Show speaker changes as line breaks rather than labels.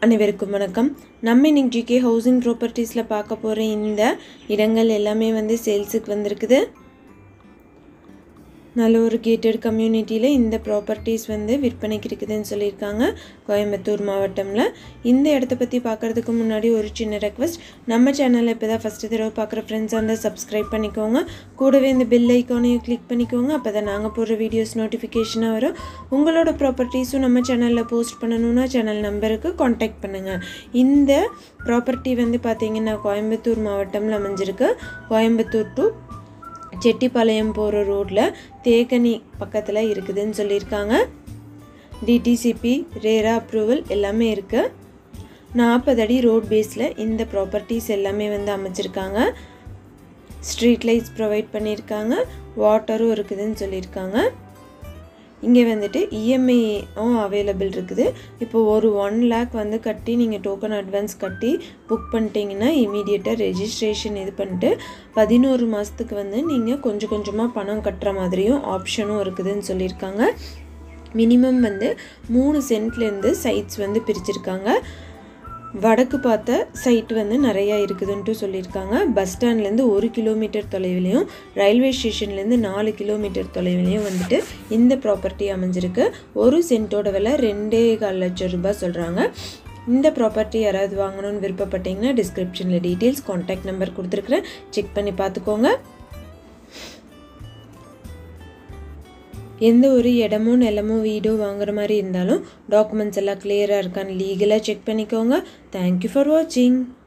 அனைவருக்கும் வணக்கம் நம்ம இன்னைக்கு ஜிகே ஹவுசிங் ப்ராப்பர்ட்டிஸில் பார்க்க போகிற இந்த இடங்கள் எல்லாமே வந்து சேல்ஸுக்கு வந்திருக்குது நல்ல ஒரு கேட்டட் கம்யூனிட்டியில் இந்த ப்ராப்பர்ட்டிஸ் வந்து விற்பனைக்கு இருக்குதுன்னு சொல்லியிருக்காங்க கோயம்புத்தூர் மாவட்டமில் இந்த இடத்த பற்றி பார்க்குறதுக்கு முன்னாடி ஒரு சின்ன ரெக்வஸ்ட் நம்ம சேனலில் இப்போ தான் ஃபஸ்ட்டு தடவை பார்க்குற ஃப்ரெண்ட்ஸாக இருந்தால் சப்ஸ்கிரைப் பண்ணிக்கோங்க கூடவே இந்த பெல் ஐக்கானையும் கிளிக் பண்ணிக்கோங்க அப்போ தான் நாங்கள் போடுற வீடியோஸ் நோட்டிஃபிகேஷனாக வரும் உங்களோட ப்ராப்பர்ட்டிஸும் நம்ம சேனலில் போஸ்ட் பண்ணணுன்னா சேனல் நம்பருக்கு காண்டாக்ட் பண்ணுங்கள் இந்த ப்ராப்பர்ட்டி வந்து பார்த்திங்கன்னா கோயம்புத்தூர் மாவட்டமில் அமைஞ்சிருக்கு கோயம்புத்தூர் டு செட்டிப்பாளையம் போகிற ரோட்டில் தேக்கனி பக்கத்தில் இருக்குதுன்னு சொல்லியிருக்காங்க டிடிசிபி ரேரா அப்ரூவல் எல்லாமே இருக்குது நாற்பது அடி ரோட் பேஸில் இந்த ப்ராப்பர்ட்டிஸ் எல்லாமே வந்து அமைச்சிருக்காங்க ஸ்ட்ரீட் லைட்ஸ் ப்ரொவைட் பண்ணியிருக்காங்க வாட்டரும் இருக்குதுன்னு சொல்லியிருக்காங்க இங்கே வந்துட்டு இஎம்ஐயும் அவைலபிள் இருக்குது இப்போ ஒரு ஒன் லேக் வந்து கட்டி நீங்கள் டோக்கன் அட்வான்ஸ் கட்டி புக் பண்ணிட்டீங்கன்னா இமீடியட்டாக ரெஜிஸ்ட்ரேஷன் இது பண்ணிட்டு பதினோரு மாதத்துக்கு வந்து நீங்கள் கொஞ்சம் கொஞ்சமாக பணம் கட்டுற மாதிரியும் ஆப்ஷனும் இருக்குதுன்னு சொல்லியிருக்காங்க மினிமம் வந்து மூணு சென்ட்லேருந்து சைட்ஸ் வந்து பிரிச்சிருக்காங்க வடக்கு பார்த்த சைட் வந்து நிறையா இருக்குதுன்ட்டு சொல்லியிருக்காங்க பஸ் ஸ்டாண்ட்லேருந்து ஒரு கிலோமீட்டர் தொலைவிலையும் ரயில்வே ஸ்டேஷன்லேருந்து நாலு கிலோமீட்டர் தொலைவிலையும் வந்துட்டு இந்த ப்ராப்பர்ட்டி அமைஞ்சிருக்கு ஒரு சென்ட்டோட விலை ரெண்டே கால் லட்சம் ரூபாய் சொல்கிறாங்க இந்த ப்ராப்பர்ட்டி யாராவது வாங்கணும்னு விருப்பப்பட்டீங்கன்னா டிஸ்கிரிப்ஷனில் டீட்டெயில்ஸ் காண்டாக்ட் நம்பர் கொடுத்துருக்குறேன் செக் பண்ணி பார்த்துக்கோங்க எந்த ஒரு இடமோ நிலமோ வீடோ வாங்குற மாதிரி இருந்தாலும் டாக்குமெண்ட்ஸ் எல்லாம் கிளியராக இருக்கான்னு லீகலாக செக் பண்ணிக்கோங்க தேங்க்யூ ஃபார் வாட்சிங்